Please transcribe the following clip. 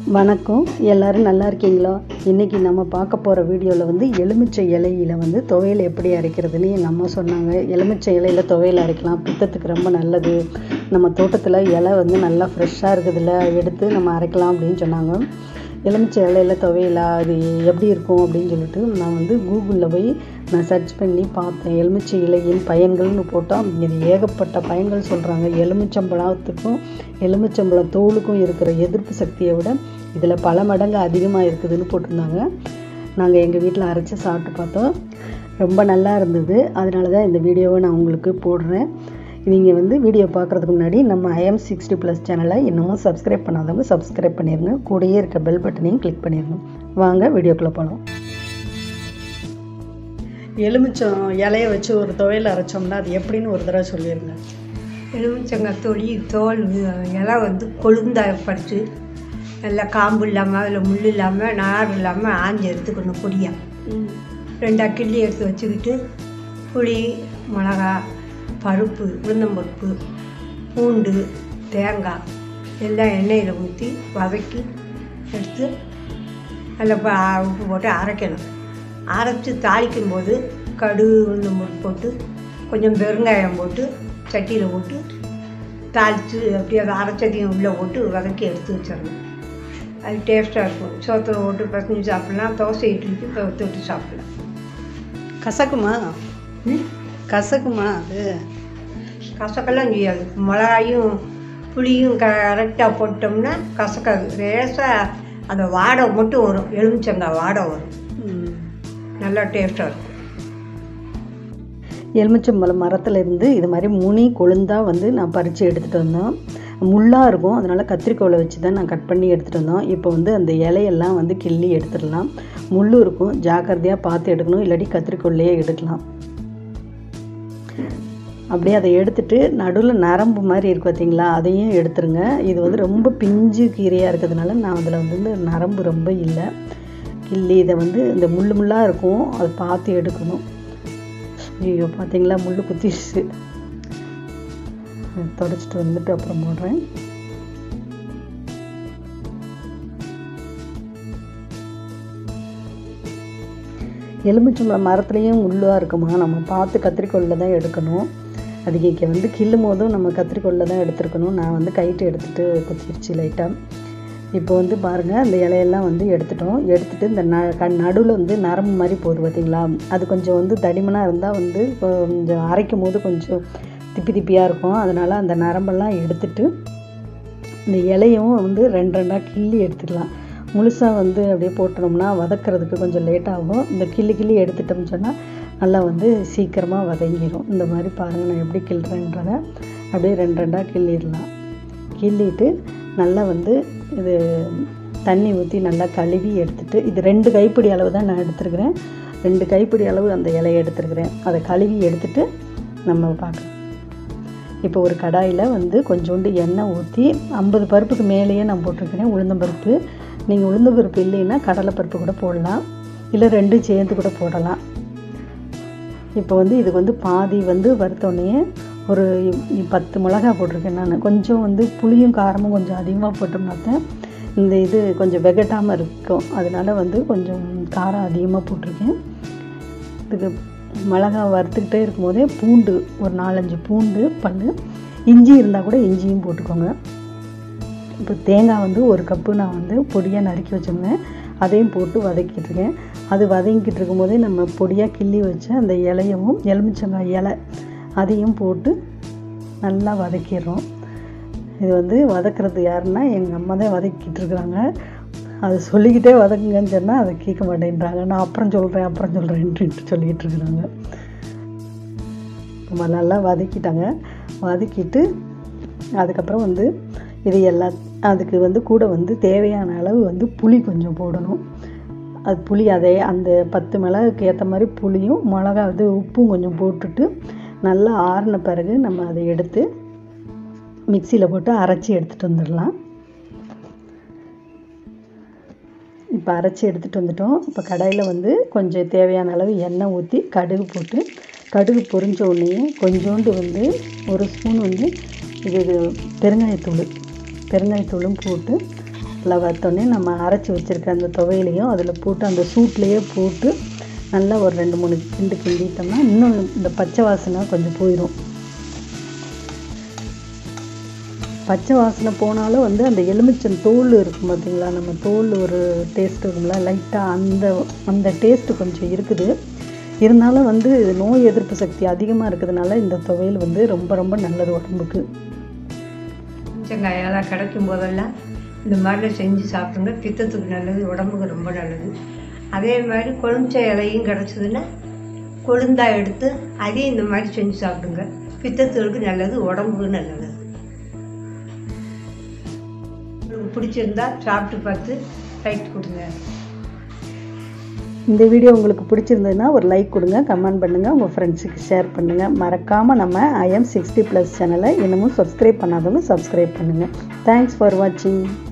வணக்கம் எல்லாரும் நல்லா இருக்கீங்களா இன்றைக்கி நம்ம பார்க்க போகிற வீடியோவில் வந்து எலுமிச்சை இலையில வந்து துவையல் எப்படி அரைக்கிறதுன்னு எங்கள் அம்மா சொன்னாங்க எலுமிச்சை இலையில துவையல் அரைக்கலாம் பித்தத்துக்கு ரொம்ப நல்லது நம்ம தோட்டத்தில் இலை வந்து நல்லா ஃப்ரெஷ்ஷாக இருக்குதுல்ல எடுத்து நம்ம அரைக்கலாம் அப்படின்னு சொன்னாங்க எலுமிச்சை இலையில துவையலா அது எப்படி இருக்கும் அப்படின்னு சொல்லிட்டு நான் வந்து கூகுளில் போய் நான் சர்ச் பண்ணி பார்த்தேன் எலுமிச்சை இலையின் பயன்கள்னு போட்டால் இது ஏகப்பட்ட பயன்கள் சொல்கிறாங்க எலுமிச்சம்பழத்துக்கும் எலுமிச்சம்பழம் தோலுக்கும் இருக்கிற எதிர்ப்பு சக்தியை விட இதில் பல மடங்கு அதிகமாக இருக்குதுன்னு போட்டிருந்தாங்க நாங்கள் எங்கள் வீட்டில் அரைச்சி சாப்பிட்டு பார்த்தோம் ரொம்ப நல்லா இருந்தது அதனால தான் இந்த வீடியோவை நான் உங்களுக்கு போடுறேன் நீங்கள் வந்து வீடியோ பார்க்குறதுக்கு முன்னாடி நம்ம ஐஎம் சிக்ஸ்டி ப்ளஸ் சேனலை இன்னமும் சப்ஸ்கிரைப் பண்ணாதவங்க சப்ஸ்கிரைப் பண்ணிடுங்க கூடயே இருக்க பெல் பட்டனையும் கிளிக் பண்ணிடுங்க வாங்க வீடியோக்குள்ளே போகலாம் எலுமிச்சம் இலைய வச்சு ஒரு துவையல் அரைச்சோம்னா அது எப்படின்னு ஒரு தடவை சொல்லிடுங்க எலுமிச்சங்காய் தொளி தோல் இலை வந்து கொழுந்தாயப்படுத்து நல்லா காம்பு இல்லாமல் அதில் முள் இல்லாமல் நார் இல்லாமல் ஆஞ்சி எடுத்துக்கணும் பொடியாக ரெண்டா கிள்ளி எடுத்து வச்சுக்கிட்டு புளி மிளகா பருப்பு உளுந்தம்பருப்பு பூண்டு தேங்காய் எல்லாம் எண்ணெயில் ஊற்றி வதக்கி எடுத்து அதில் ப- உப்பு போட்டு அரைக்கணும் அரைச்சி தாளிக்கும் போது கடுகு உளுந்தம்பருப்பு போட்டு கொஞ்சம் பெருங்காயம் போட்டு சட்டியில் போட்டு தாளித்து அப்படியே அதை அரைச்சதையும் உள்ளே போட்டு வதக்கி எடுத்து வச்சிடணும் அது டேஸ்ட்டாக இருக்கும் சோத்தில் போட்டு பசஞ்சு சாப்பிட்லாம் தோசை இட்லிக்கு தொ- தொட்டு சாப்பிட்லாம் கசக்குமா ம் கசக்குமா அது கசக்கெல்லாம் செய்யாது மிளகாயும் புளியும் கரெக்டாக போட்டோம்னா கசக்காது லேசாக அந்த வாடை மட்டும் வரும் எலுமிச்சங்காய் வாடை வரும் ம். நல்லா டேஸ்ட்டாக இருக்கும் எலுமிச்சம்பழம் மரத்துல இருந்து இது மாதிரி முனி கொழுந்தா வந்து நான் பறித்து எடுத்துகிட்டு வந்தோம் முள்ளாக இருக்கும் அதனால் கத்திரிக்கோலை வச்சு தான் நான் கட் பண்ணி எடுத்துகிட்டு வந்தோம் இப்போ வந்து அந்த இலையெல்லாம் வந்து கிள்ளி எடுத்துடலாம் முள் இருக்கும் ஜாக்கிரதையாக பார்த்து எடுக்கணும் இல்லாட்டி கத்திரிக்கோல்லையே எடுக்கலாம் அப்படியே அதை எடுத்துட்டு நடுவில் நரம்பு மாதிரி இருக்கு பார்த்தீங்களா அதையும் எடுத்துருங்க இது வந்து ரொம்ப பிஞ்சு கீரையாக இருக்கிறதுனால நான் அதில் வந்து நரம்பு ரொம்ப இல்லை கிள்ளி இதை வந்து இந்த முள்ளு முள்ளாக இருக்கும் அதை பார்த்து எடுக்கணும் ஐயோ பார்த்தீங்களா முள் குத்திடுச்சு தொடச்சிட்டு வந்துட்டு அப்புறம் போடுறேன் எலுமிச்சம்பழம் மரத்துலேயும் முள்ளாக இருக்குமா நம்ம பார்த்து கத்திரிக்கோலில் தான் எடுக்கணும் அது இங்கே வந்து கிள்ளும் போதும் நம்ம கத்திரிக்கோலில் தான் எடுத்துருக்கணும் நான் வந்து கைட்டு எடுத்துட்டு குத்திருச்சு லைட்டாக இப்போ வந்து பாருங்கள் அந்த இலையெல்லாம் வந்து எடுத்துட்டோம் எடுத்துட்டு இந்த ந க நடுவில் வந்து நரம்பு மாதிரி போகுது பார்த்தீங்களா அது கொஞ்சம் வந்து தடிமனாக இருந்தால் வந்து கொஞ்சம் அரைக்கும் போது கொஞ்சம் திப்பி திப்பியாக இருக்கும் அதனால் அந்த நரம்பெல்லாம் எடுத்துட்டு இந்த இலையும் வந்து ரெண்டு ரெண்டாக கிள்ளி எடுத்துக்கலாம் முழுசாக வந்து அப்படியே போட்டோம்னா வதக்கிறதுக்கு கொஞ்சம் லேட் ஆகும் இந்த கிள்ளி கிள்ளி எடுத்துட்டோம்னு சொன்னால் நல்லா வந்து சீக்கிரமாக வதங்கிடும் இந்த மாதிரி பாருங்கள் நான் எப்படி கிள்றேன்றதை அப்படியே ரெண்டு ரெண்டாக கிள்ளிடலாம் கிள்ளிட்டு நல்லா வந்து இது தண்ணி ஊற்றி நல்லா கழுவி எடுத்துட்டு இது ரெண்டு கைப்பிடி அளவு தான் நான் எடுத்துருக்கிறேன் ரெண்டு கைப்பிடி அளவு அந்த இலையை எடுத்துருக்கிறேன் அதை கழுவி எடுத்துட்டு நம்ம பார்க்கலாம் இப்போ ஒரு கடாயில் வந்து கொஞ்சோண்டு எண்ணெய் ஊற்றி ஐம்பது பருப்புக்கு மேலேயே நான் போட்டிருக்கிறேன் உளுந்தம்பருப்பு நீங்கள் உளுந்தம்பருப்பு இல்லைன்னா கடலைப்பருப்பு கூட போடலாம் இல்லை ரெண்டும் சேர்ந்து கூட போடலாம் இப்போ வந்து இதுக்கு வந்து பாதி வந்து வறுத்தோடனே ஒரு இ- பத்து மிளகாய் போட்டிருக்கேன் நான் கொஞ்சம் வந்து புளியும் காரமும் கொஞ்சம் அதிகமாக போட்டோம்னா தான் இந்த இது கொஞ்சம் வெகட்டாமல் இருக்கும் அதனால வந்து கொஞ்சம் காரம் அதிகமாக போட்டிருக்கேன் இதுக்கு மிளகா வறுத்துக்கிட்டே இருக்கும்போதே பூண்டு ஒரு நாலஞ்சு பூண்டு பல் இஞ்சி இருந்தால் கூட இஞ்சியும் போட்டுக்கோங்க இப்போ தேங்காய் வந்து ஒரு கப்பு நான் வந்து பொடியாக நறுக்கி வச்சுருந்தேன் அதையும் போட்டு வதக்கிட்டு இருக்கேன் அது வதங்கிட்டு இருக்கும்போதே நம்ம பொடியாக கிள்ளி வச்ச அந்த இலையவும் எலுமிச்சங்காய் இலை அதையும் போட்டு நல்லா வதக்கிடுறோம் இது வந்து வதக்குறது யாருன்னா எங்கள் அம்மா தான் வதக்கிட்டு இருக்கிறாங்க அது சொல்லிக்கிட்டே வதக்குங்கன்னு சொன்னால் அதை கேட்க மாட்டேன்றாங்க நான் அப்புறம் சொல்கிறேன் அப்புறம் சொல்கிறேன்ட்டு சொல்லிக்கிட்டு இருக்கிறாங்க நம்ம நல்லா வதக்கிட்டாங்க வதக்கிட்டு அதுக்கப்புறம் வந்து இது எல்லா அதுக்கு வந்து கூட வந்து தேவையான அளவு வந்து புளி கொஞ்சம் போடணும் அது புளி அதே அந்த பத்து மிளகுக்கு ஏற்ற மாதிரி புளியும் மிளகா இது உப்பும் கொஞ்சம் போட்டுட்டு நல்லா ஆறின பிறகு நம்ம அதை எடுத்து மிக்சியில் போட்டு அரைச்சி எடுத்துகிட்டு வந்துடலாம் இப்போ அரைச்சி எடுத்துகிட்டு வந்துட்டோம் இப்போ கடாயில் வந்து கொஞ்சம் தேவையான அளவு எண்ணெய் ஊற்றி கடுகு போட்டு கடுகு பொரிஞ்ச உடனே கொஞ்சோண்டு வந்து ஒரு ஸ்பூன் வந்து இது இது பெருங்காயத்தூள் பெருங்காயத்தூளும் போட்டு நல்லா வறுத்தோடனே நம்ம அரைச்சி வச்சுருக்க அந்த துவையிலையும் அதில் போட்டு அந்த சூட்லேயே போட்டு நல்லா ஒரு ரெண்டு மூணு கிண்டு கிண்டிட்டோம்னா இன்னும் இந்த பச்சை வாசனை கொஞ்சம் போயிடும் பச்சை வாசனை போனாலும் வந்து அந்த எலுமிச்சம் தோல் இருக்கும் பார்த்தீங்களா நம்ம தோல் ஒரு டேஸ்ட் இருக்கும்ல லைட்டாக அந்த அந்த டேஸ்ட்டு கொஞ்சம் இருக்குது இருந்தாலும் வந்து நோய் எதிர்ப்பு சக்தி அதிகமாக இருக்கிறதுனால இந்த துவையல் வந்து ரொம்ப ரொம்ப நல்லது உடம்புக்கு பீச்சங்காயெல்லாம் கிடைக்கும் போதெல்லாம் இந்த மாதிரிலாம் செஞ்சு சாப்பிடுங்க பித்தத்துக்கு நல்லது உடம்புக்கு ரொம்ப நல்லது அதே மாதிரி கொழுஞ்ச இலையும் கிடச்சதுன்னா கொழுந்தா எடுத்து அதையும் இந்த மாதிரி செஞ்சு சாப்பிடுங்க பித்தத்துக்கு நல்லது உடம்புக்கு நல்லது உங்களுக்கு பிடிச்சிருந்தா சாப்பிட்டு பார்த்து ரைட் கொடுங்க இந்த வீடியோ உங்களுக்கு பிடிச்சிருந்ததுன்னா ஒரு லைக் கொடுங்க கமெண்ட் பண்ணுங்கள் உங்கள் ஃப்ரெண்ட்ஸுக்கு ஷேர் பண்ணுங்கள் மறக்காமல் நம்ம ஐஎம் சிக்ஸ்டி ப்ளஸ் சேனலை இன்னமும் சப்ஸ்கிரைப் பண்ணாதவங்க சப்ஸ்கிரைப் பண்ணுங்கள் தேங்க்ஸ் ஃபார் வாட்சிங்